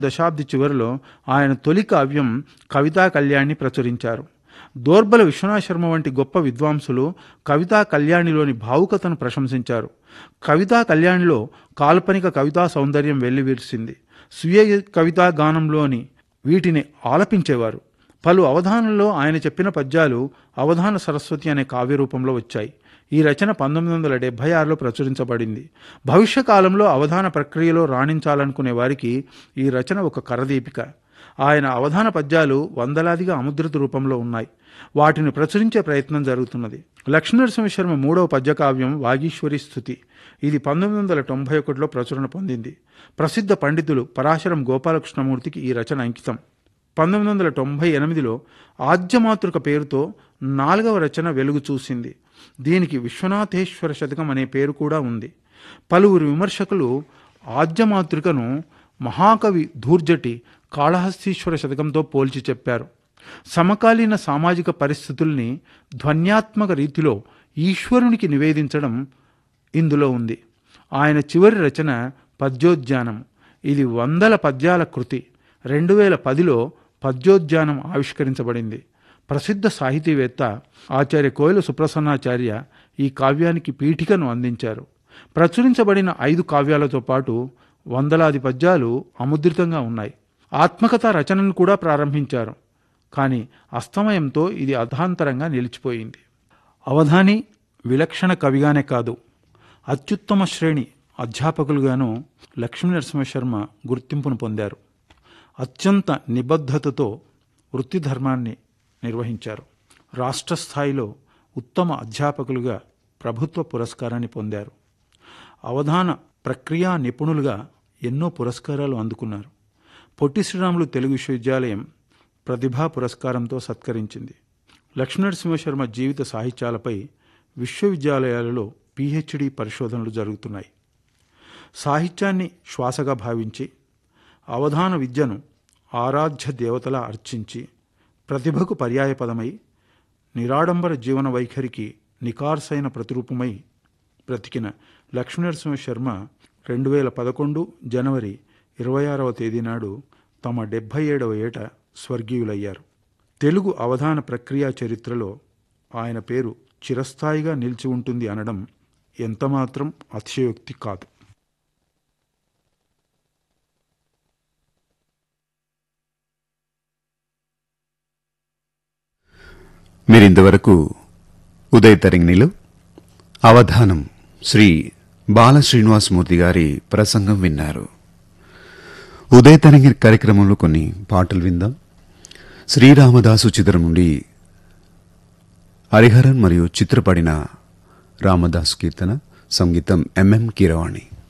దశాబ్ది చివరిలో ఆయన తొలి కావ్యం కవితా కళ్యాణి ప్రచురించారు దోర్బల విశ్వనాథ శర్మ వంటి గొప్ప విద్వాంసులు కవితా కళ్యాణిలోని భావుకతను ప్రశంసించారు కవితా కళ్యాణిలో కాల్పనిక కవితా సౌందర్యం వెల్లివిరిసింది స్వీయ కవితా గానంలోని వీటిని ఆలపించేవారు పలు అవధానంలో ఆయన చెప్పిన పద్యాలు అవధాన సరస్వతి అనే కావ్య రూపంలో వచ్చాయి ఈ రచన పంతొమ్మిది వందల డెబ్భై ఆరులో ప్రచురించబడింది భవిష్య కాలంలో అవధాన ప్రక్రియలో రాణించాలనుకునే వారికి ఈ రచన ఒక కరదీపిక ఆయన అవధాన పద్యాలు వందలాదిగా అముద్రిత రూపంలో ఉన్నాయి వాటిని ప్రచురించే ప్రయత్నం జరుగుతున్నది లక్ష్మీనరసింహ శర్మ మూడవ పద్యకావ్యం వాగీశ్వరి స్థుతి ఇది పంతొమ్మిది వందల తొంభై ఒకటిలో ప్రచురణ పొందింది ప్రసిద్ధ పండితులు పరాశరం గోపాలకృష్ణమూర్తికి ఈ రచన అంకితం పంతొమ్మిది వందల తొంభై ఎనిమిదిలో ఆద్యమాతృక పేరుతో నాలుగవ రచన వెలుగు చూసింది దీనికి విశ్వనాథేశ్వర శతకం అనే పేరు కూడా ఉంది పలువురు విమర్శకులు ఆద్యమాతృకను మహాకవి ధూర్జటి కాళహస్తీశ్వర శతకంతో పోల్చి చెప్పారు సమకాలీన సామాజిక పరిస్థితుల్ని ధ్వన్యాత్మక రీతిలో ఈశ్వరునికి నివేదించడం ఇందులో ఉంది ఆయన చివరి రచన పద్యోద్యానం ఇది వందల పద్యాల కృతి రెండు వేల పదిలో పద్యోద్యానం ఆవిష్కరించబడింది ప్రసిద్ధ సాహితీవేత్త ఆచార్య కోయిల సుప్రసన్నాచార్య ఈ కావ్యానికి పీఠికను అందించారు ప్రచురించబడిన ఐదు కావ్యాలతో పాటు వందలాది పద్యాలు అముద్రితంగా ఉన్నాయి ఆత్మకథ రచనను కూడా ప్రారంభించారు కానీ అస్తమయంతో ఇది అధాంతరంగా నిలిచిపోయింది అవధాని విలక్షణ కవిగానే కాదు అత్యుత్తమ శ్రేణి అధ్యాపకులుగాను లక్ష్మీ నరసింహశర్మ గుర్తింపును పొందారు అత్యంత నిబద్ధతతో వృత్తి ధర్మాన్ని నిర్వహించారు రాష్ట్ర స్థాయిలో ఉత్తమ అధ్యాపకులుగా ప్రభుత్వ పురస్కారాన్ని పొందారు అవధాన ప్రక్రియా నిపుణులుగా ఎన్నో పురస్కారాలు అందుకున్నారు పొట్టి శ్రీరాములు తెలుగు విశ్వవిద్యాలయం ప్రతిభా పురస్కారంతో సత్కరించింది లక్ష్మీనరసింహశర్మ జీవిత సాహిత్యాలపై విశ్వవిద్యాలయాలలో పిహెచ్డి పరిశోధనలు జరుగుతున్నాయి సాహిత్యాన్ని శ్వాసగా భావించి అవధాన విద్యను ఆరాధ్య దేవతలా అర్చించి ప్రతిభకు పర్యాయపదమై నిరాడంబర జీవన వైఖరికి నికార్సైన ప్రతిరూపమై బ్రతికిన లక్ష్మీనరసింహ శర్మ రెండు వేల పదకొండు జనవరి ఇరవై ఆరవ తేదీ నాడు తమ డెబ్భై ఏడవ ఏట స్వర్గీయులయ్యారు తెలుగు అవధాన ప్రక్రియ చరిత్రలో ఆయన పేరు చిరస్థాయిగా నిలిచి ఉంటుంది అనడం ఎంతమాత్రం అతిశయోక్తి కాదు మీరింతవరకు ఉదయ తరంగిణిలో అవధానం శ్రీ బాల శ్రీనివాసమూర్తి గారి ప్రసంగం విన్నారు ఉదయ తరంగిణి కార్యక్రమంలో కొన్ని పాటలు విందాం శ్రీరామదాసు చిత్రం నుండి హరిహరన్ మరియు చిత్రపడిన రామదాసు కీర్తన సంగీతం ఎంఎం కీరవాణి